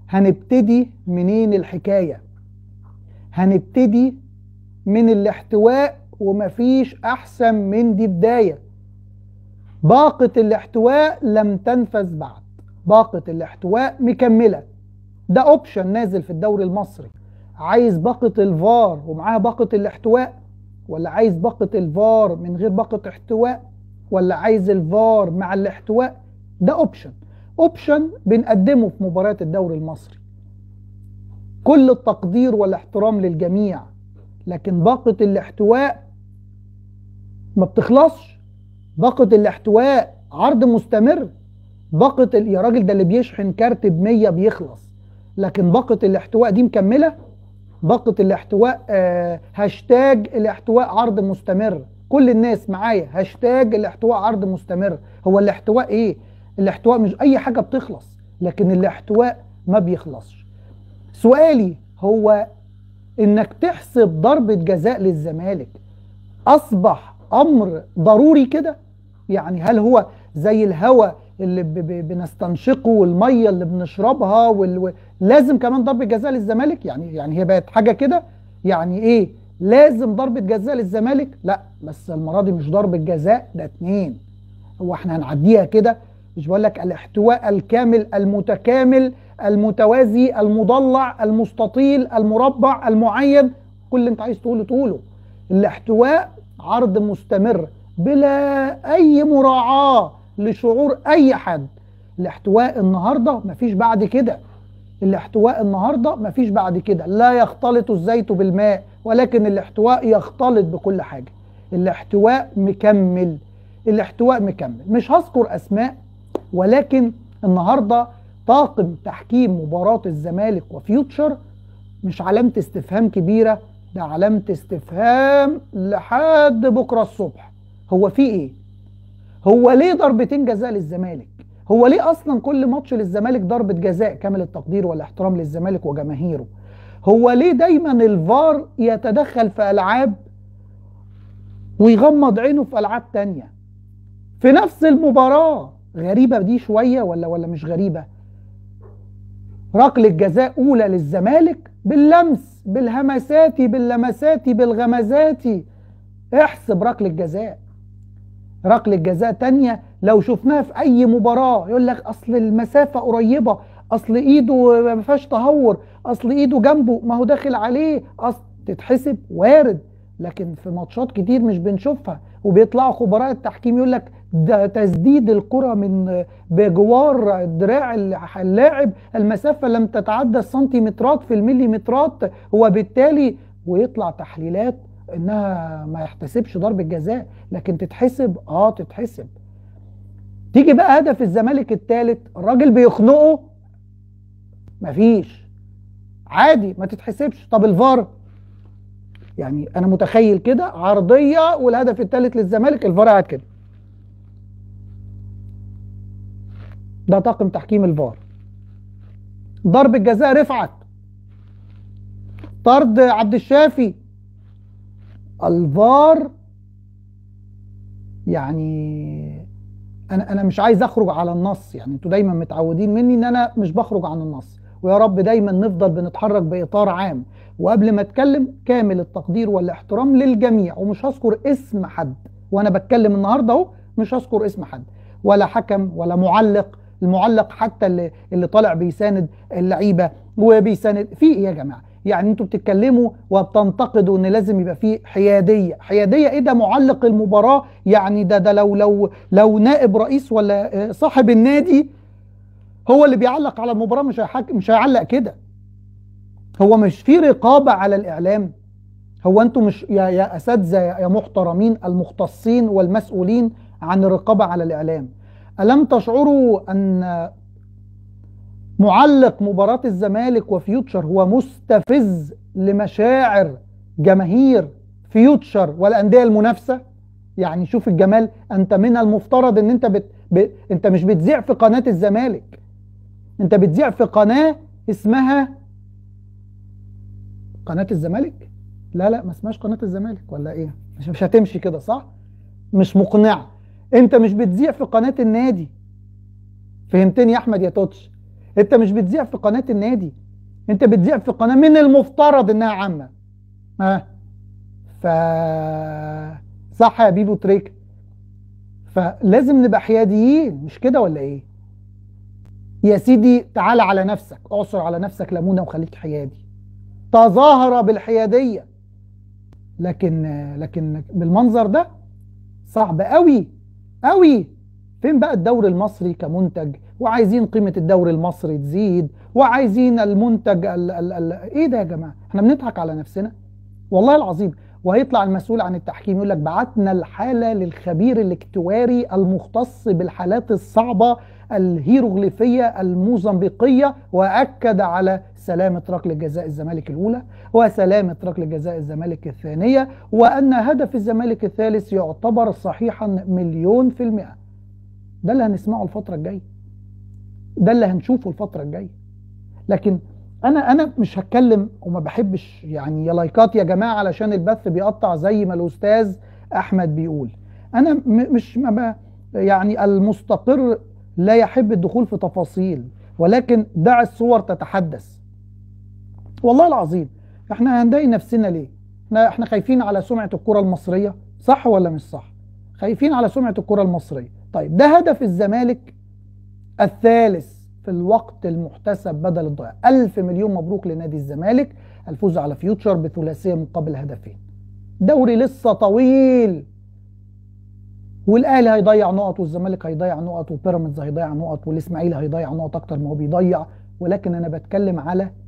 هنبتدي منين الحكايه هنبتدي من الاحتواء ومفيش احسن من دي بدايه باقه الاحتواء لم تنفذ بعد باقه الاحتواء مكمله ده اوبشن نازل في الدوري المصري عايز باقه الفار ومعاها باقه الاحتواء ولا عايز باقه الفار من غير باقه احتواء ولا عايز الفار مع الاحتواء ده اوبشن اوبشن بنقدمه في مباريات الدوري المصري كل التقدير والاحترام للجميع لكن باقة الاحتواء ما بتخلصش باقة الاحتواء عرض مستمر باقة ال... يا راجل ده اللي بيشحن كارت ب 100 بيخلص لكن باقة الاحتواء دي مكملة باقة الاحتواء آه هاشتاج الاحتواء عرض مستمر كل الناس معايا هاشتاج الاحتواء عرض مستمر هو الاحتواء ايه الاحتواء مش اي حاجة بتخلص لكن الاحتواء ما بيخلصش سؤالي هو انك تحسب ضربة جزاء للزمالك اصبح امر ضروري كده يعني هل هو زي الهواء اللي ب ب بنستنشقه والميه اللي بنشربها وال... لازم كمان ضربة جزاء للزمالك يعني يعني هي بقت حاجة كده يعني ايه لازم ضربة جزاء للزمالك لا بس المرة دي مش ضربة جزاء ده اتنين هو احنا هنعديها كده مش بقول لك الاحتواء الكامل المتكامل المتوازي المضلع المستطيل المربع المعين كل اللي انت عايز تقوله تقوله الاحتواء عرض مستمر بلا اي مراعاة لشعور اي حد الاحتواء النهاردة مفيش بعد كده الاحتواء النهاردة مفيش بعد كده لا يختلط الزيت بالماء ولكن الاحتواء يختلط بكل حاجة الاحتواء مكمل الاحتواء مكمل مش هذكر اسماء ولكن النهارده طاقم تحكيم مباراة الزمالك وفيوتشر مش علامة استفهام كبيرة ده علامة استفهام لحد بكرة الصبح هو في ايه هو ليه ضربتين جزاء للزمالك هو ليه اصلا كل ماتش للزمالك ضربة جزاء كامل التقدير والاحترام للزمالك وجماهيره هو ليه دايما الفار يتدخل في العاب ويغمض عينه في العاب تانية في نفس المباراة غريبة دي شوية ولا ولا مش غريبة ركلة جزاء أولى للزمالك باللمس بالهمسات باللمسات بالغمزات احسب ركلة جزاء ركلة جزاء تانية لو شفناها في أي مباراة يقول لك أصل المسافة قريبة أصل إيده ما فيهاش تهور أصل إيده جنبه ما هو داخل عليه أصل تتحسب وارد لكن في ماتشات كتير مش بنشوفها وبيطلعوا خبراء التحكيم يقول لك ده تسديد الكرة من بجوار دراع اللاعب المسافة لم تتعدى السنتيمترات في المليمترات وبالتالي ويطلع تحليلات انها ما يحتسبش ضربة جزاء لكن تتحسب اه تتحسب تيجي بقى هدف الزمالك الثالث الراجل بيخنقه مفيش عادي ما تتحسبش طب الفار يعني انا متخيل كده عرضيه والهدف الثالث للزمالك الفار قاعد كده ده طاقم تحكيم الفار ضرب الجزاء رفعت طرد عبد الشافي الفار يعني انا انا مش عايز اخرج على النص يعني انتوا دايما متعودين مني ان انا مش بخرج عن النص ويا رب دايما نفضل بنتحرك باطار عام وقبل ما اتكلم كامل التقدير والاحترام للجميع ومش هذكر اسم حد وانا بتكلم النهارده اهو مش هذكر اسم حد ولا حكم ولا معلق المعلق حتى اللي اللي طالع بيساند اللعيبه وبيساند في ايه يا جماعه يعني انتوا بتتكلموا وبتنتقدوا ان لازم يبقى في حياديه حياديه ايه ده معلق المباراه يعني ده ده لو لو لو نائب رئيس ولا صاحب النادي هو اللي بيعلق على المباراه مش هيحك... مش هيعلق كده هو مش في رقابه على الاعلام هو انتوا مش يا يا اساتذه يا محترمين المختصين والمسؤولين عن الرقابه على الاعلام الم تشعروا ان معلق مباراة الزمالك وفيوتشر هو مستفز لمشاعر جماهير فيوتشر والأندية المنافسة يعني شوف الجمال أنت من المفترض أن أنت بت... ب... أنت مش بتذيع في قناة الزمالك أنت بتذيع في قناة اسمها قناة الزمالك لا لا ما اسمهاش قناة الزمالك ولا إيه مش, مش هتمشي كده صح مش مقنعة أنت مش بتذيع في قناة النادي فهمتني يا أحمد يا توتش انت مش بتذيع في قناه النادي انت بتذيع في قناه من المفترض انها عامه ها ف صح يا بيبو تريك فلازم نبقى حياديين مش كده ولا ايه يا سيدي تعال على نفسك اعصر على نفسك ليمونه وخليك حيادي تظاهر بالحياديه لكن لكن بالمنظر ده صعب قوي قوي فين بقى الدوري المصري كمنتج وعايزين قيمه الدوري المصري تزيد وعايزين المنتج ال ال ال ايه ده يا جماعه احنا بنضحك على نفسنا والله العظيم وهيطلع المسؤول عن التحكيم يقول لك بعتنا الحاله للخبير الاكتواري المختص بالحالات الصعبه الهيروغليفيه الموزمبيقيه واكد على سلامه ركله جزاء الزمالك الاولى وسلامه ركله جزاء الزمالك الثانيه وان هدف الزمالك الثالث يعتبر صحيحا مليون في المئه ده اللي هنسمعه الفتره الجايه ده اللي هنشوفه الفتره الجايه لكن انا انا مش هتكلم وما بحبش يعني يا لايكات يا جماعه علشان البث بيقطع زي ما الاستاذ احمد بيقول انا مش ما يعني المستقر لا يحب الدخول في تفاصيل ولكن دع الصور تتحدث والله العظيم احنا هنضايق نفسنا ليه احنا احنا خايفين على سمعه الكره المصريه صح ولا مش صح خايفين على سمعه الكره المصريه طيب ده هدف الزمالك الثالث في الوقت المحتسب بدل الضياع ألف مليون مبروك لنادي الزمالك الفوز على فيوتشر بثلاثية مقابل هدفين دوري لسه طويل والاهلي هيضيع نقط والزمالك هيضيع نقط وبيراميدز هيضيع نقط والاسماعيلي هيضيع نقط اكتر ما هو بيضيع ولكن انا بتكلم على